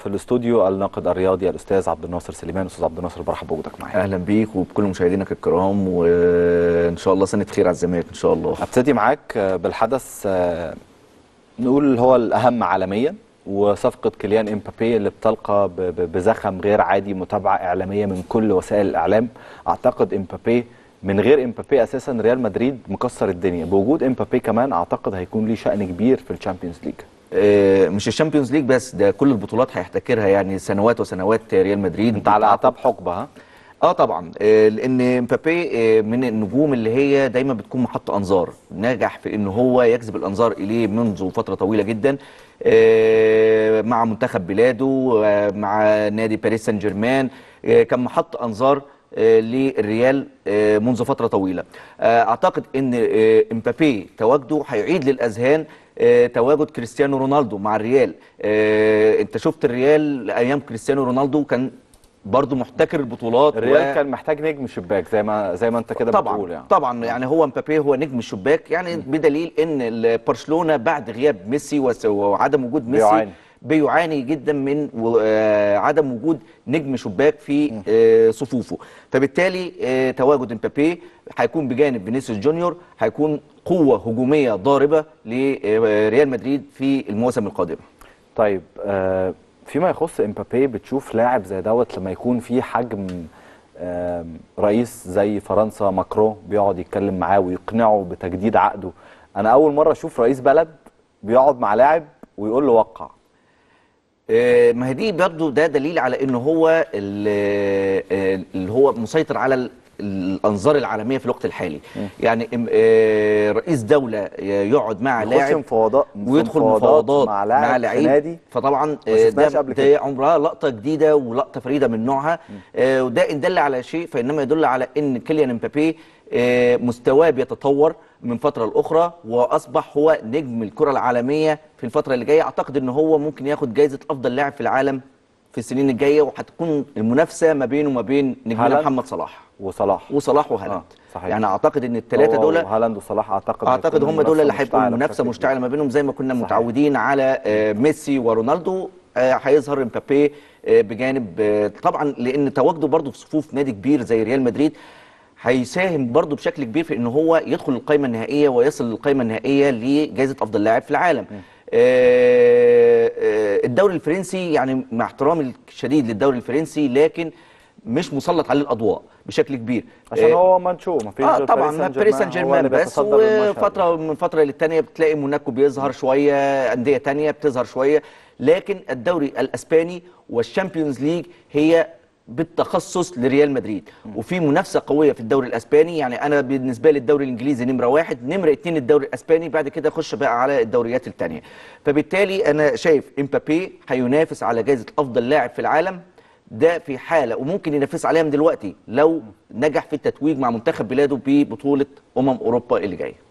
في الاستوديو الناقد الرياضي الاستاذ عبد الناصر سليمان استاذ عبد الناصر برحب بوجودك معايا اهلا بيك وبكل مشاهدينك الكرام وان شاء الله سنه خير على الزمالك ان شاء الله ابتدي معاك بالحدث آه، نقول هو الاهم عالميا وصفقه كيليان امبابي اللي بتلقى ب- ب- بزخم غير عادي متابعه اعلاميه من كل وسائل الاعلام اعتقد امبابي من غير امبابي اساسا ريال مدريد مكسر الدنيا بوجود امبابي كمان اعتقد هيكون ليه شأن كبير في الشامبيونز ليج آه، مش الشامبيونز ليج بس ده كل البطولات هيحتكرها يعني سنوات وسنوات ريال مدريد انت على اعتاب حقبه ها اه طبعا آه، لان مبابي آه، من النجوم اللي هي دايما بتكون محط انظار نجح في ان هو يجذب الانظار اليه منذ فتره طويله جدا آه، مع منتخب بلاده آه، مع نادي باريس سان جيرمان آه، كان محط انظار آه، للريال آه، منذ فتره طويله آه، اعتقد ان آه، امبابي تواجده هيعيد للاذهان آه، تواجد كريستيانو رونالدو مع الريال آه، انت شفت الريال ايام كريستيانو رونالدو كان برضه محتكر البطولات الريال و- كان محتاج نجم شباك زي ما زي ما انت كده طبعا بتقول يعني طبعا يعني هو مبابي هو نجم الشباك يعني بدليل ان ال- برشلونه بعد غياب ميسي وس- وعدم وجود ميسي بيعاني. بيعاني جدا من و- آه، عدم وجود نجم شباك في آه، صفوفه فبالتالي آه، تواجد مبابي هيكون بجانب فينيسيوس جونيور هيكون قوه هجوميه ضاربه لريال مدريد في المواسم القادمه طيب آه فيما يخص امبابي بتشوف لاعب زي دوت لما يكون في حجم آه رئيس زي فرنسا ماكرون بيقعد يتكلم معاه ويقنعه بتجديد عقده انا اول مره اشوف رئيس بلد بيقعد مع لاعب ويقول له وقع آه، ما هي دي برضه ده دليل على ان هو ال- آه، اللي هو مسيطر على ال- الانظار العالميه في الوقت الحالي يعني إم- آه، رئيس دوله يقعد مع يخش لاعب مفاوضات ويدخل مفاوضات مع لاعب مع في لعيب نادي فطبعا ما آه، شفناش ده, قبل ده كده. عمرها لقطه جديده ولقطه فريده من نوعها آه، وده ان دل على شيء فانما يدل على ان كيليان امبابي آه، مستواه بيتطور من فتره لاخرى واصبح هو نجم الكره العالميه في الفتره اللي جايه اعتقد ان هو ممكن ياخد جائزه افضل لاعب في العالم في السنين الجايه وهتكون المنافسه ما بينه وما بين نجمنا هالاند محمد صلاح وصلاح وصلاح وهالاند آه، صحيح. يعني اعتقد ان الثلاثه هو دول وهالاند وصلاح اعتقد اعتقد هيكون هم دول اللي هيبقوا مشتعلة المنافسه بشكل مشتعله ما بينهم زي ما كنا صحيح. متعودين على آه، ميسي ورونالدو آه، هيظهر امبابي آه، بجانب آه، طبعا لان تواجده برضه في صفوف نادي كبير زي ريال مدريد هيساهم برضه بشكل كبير في ان هو يدخل القائمه النهائيه ويصل للقائمه النهائيه لجائزه افضل لاعب في العالم آه، آه، الدوري الفرنسي يعني مع احترامي الشديد للدوري الفرنسي لكن مش مسلط عليه الاضواء بشكل كبير عشان آه، هو مانشو ما فيش اه غير طبعا ما باريس سان هو جيرمان اللي بس بيتصدر المشهد. وفتره من فتره للتانيه بتلاقي موناكو بيظهر شويه انديه تانيه بتظهر شويه لكن الدوري الاسباني والشامبيونز ليج هي بالتخصص لريال مدريد وفي منافسه قويه في الدوري الاسباني يعني انا بالنسبه لي الدوري الانجليزي نمره واحد نمره اتنين الدوري الاسباني بعد كده اخش بقى على الدوريات التانيه فبالتالي انا شايف امبابي هينافس على جائزه افضل لاعب في العالم ده في حاله وممكن ينافس عليها من دلوقتي لو نجح في التتويج مع منتخب بلاده ببطوله امم اوروبا اللي جايه